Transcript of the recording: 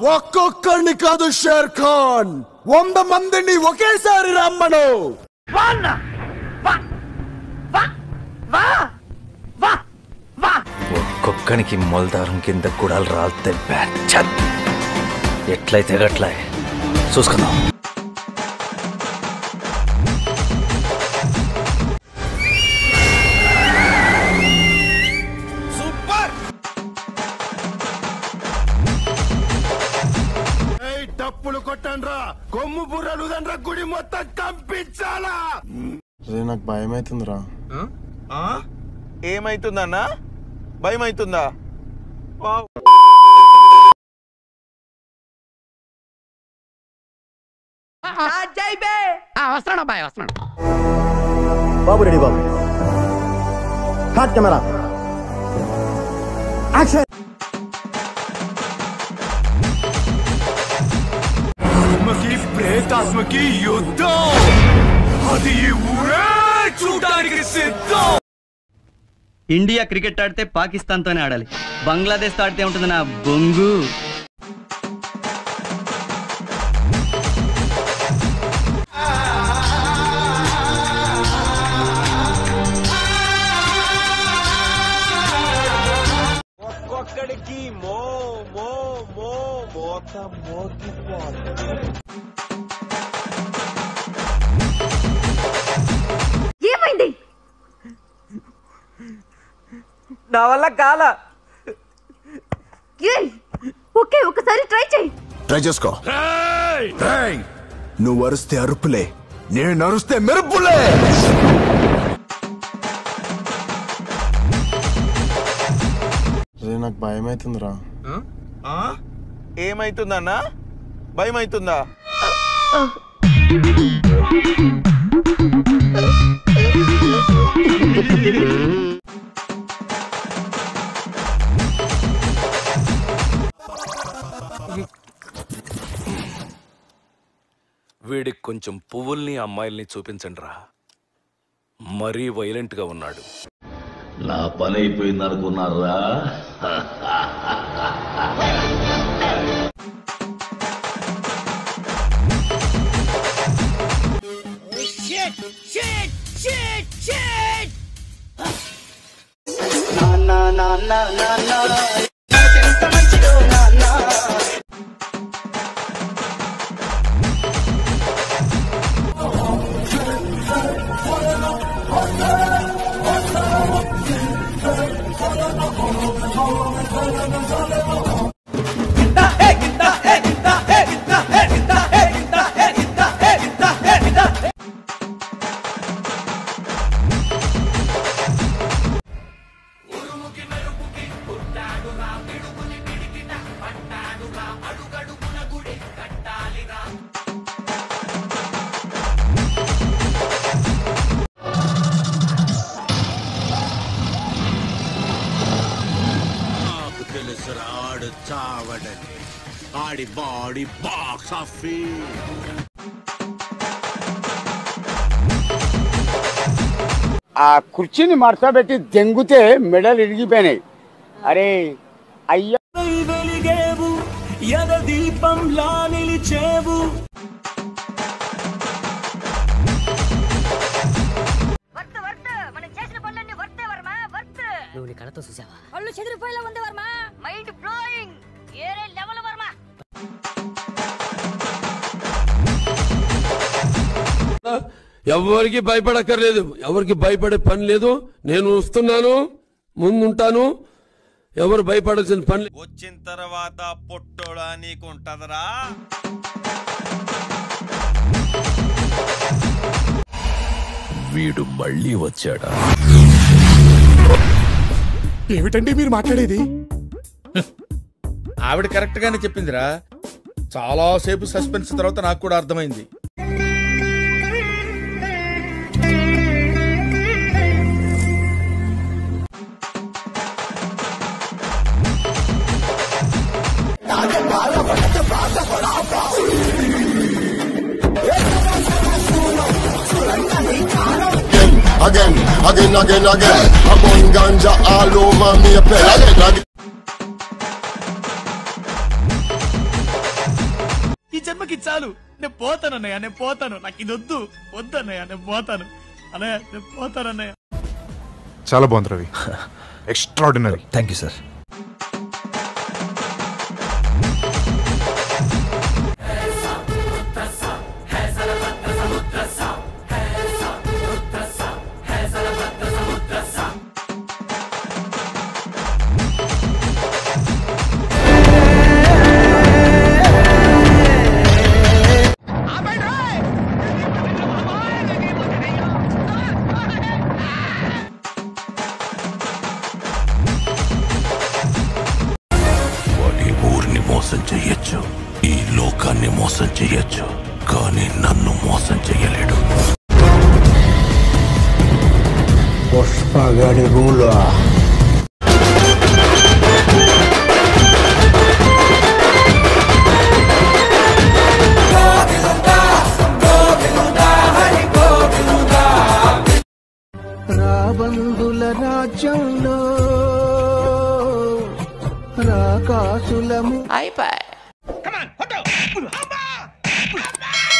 ఒక్కొక్కరిని కాదు షేర్ ఖాన్ వంద మందిని ఒకేసారి రమ్మను ఒక్కొక్కనికి మొలదారం కింద గుడాలు రాలితే బ్యాచ్ ఎట్లయితే గట్లా చూసుకుందాం డప్పులు కొట్టండ్రా కొమ్ము బుర్రలు దండ్రా గుడి మొత్తం కంపించాలా రే నాకు భయం అవుతుందిరా ఏమైతుందన్నా భయం అవుతుందా వస్తున్నాడు అబ్బాయి వస్తున్నాడు బాబు రెడీ బాబు హాట్ కెమెరా యాక్షన్ ఆత్మకి ప్రేతాత్మకి యుద్ధం అది ఈ ఊరే చూడడానికి సిద్ధం ఇండియా క్రికెట్ ఆడితే పాకిస్తాన్ తోనే ఆడాలి బంగ్లాదేశ్ తో ఆడితే ఉంటుంది నా బొంగు ఒక్కొక్కడికి మో మో మో మోత మోగిపోతుంది ఏమైంది నా వల్ల కాల ఏయ్, ఓకే ఒకసారి ట్రై చేయి ట్రై చేసుకో నువ్వు అరుస్తే అరుపులే నేను అరుస్తే మెరుపులే రే నాకు భయం అవుతుందిరా ఏమైతుందన్నా భయం అవుతుందా వీడికి కొంచెం పువ్వుల్ని అమ్మాయిల్ని చూపించండి రా మరీ వైలెంట్ గా ఉన్నాడు నా పని అయిపోయింది అనుకున్నారా ఆ కుర్చీని మడతబెట్టి దెంగుతే మెడలు ఇరిగిపోయినాయి అరే అయ్యా వర్త్ వర్త్ మనం చేసిన పనులన్నీ వర్తే వర్మ వర్త్ నువ్వు నీ కళ్ళతో చూసావా కళ్ళు చెదిరిపోయేలా ఉంది వర్మ మైండ్ బ్లోయింగ్ ఏరే లెవెల్ వర్మ ఎవరికి భయపడక్కర్లేదు ఎవరికి భయపడే పని లేదు నేను వస్తున్నాను ముందుంటాను ఎవరు భయపడాల్సిన పని లేదు. వచ్చిన తర్వాత పొట్టోడా నీకు ఉంటదరా వీడు మళ్ళీ వచ్చాడా ఏమిటండి మీరు మాట్లాడేది ఆవిడ కరెక్ట్ గానే చెప్పిందిరా చాలా సేపు సస్పెన్స్ తర్వాత నాకు కూడా అర్థమైంది Again, again, again, again. I'm on ganja all over me. Again, again. రోజుకి చాలు నేను పోతాను అన్నయ్య నేను పోతాను నాకు ఇది వద్దు వద్దు అన్నయ్య నేను పోతాను అన్నయ్య నేను పోతాను అన్నయ్య చాలా బాగుంది Ravi extraordinary thank you sir వాడి ఊరిని మోసం చెయ్యొచ్చు ఈ లోకాన్ని మోసం చెయ్యొచ్చు కానీ నన్ను మోసం చెయ్యలేడు పుష్పగడి రూల్ రాబందుల రాజ్యంలో రాకాసులము అయిపోయి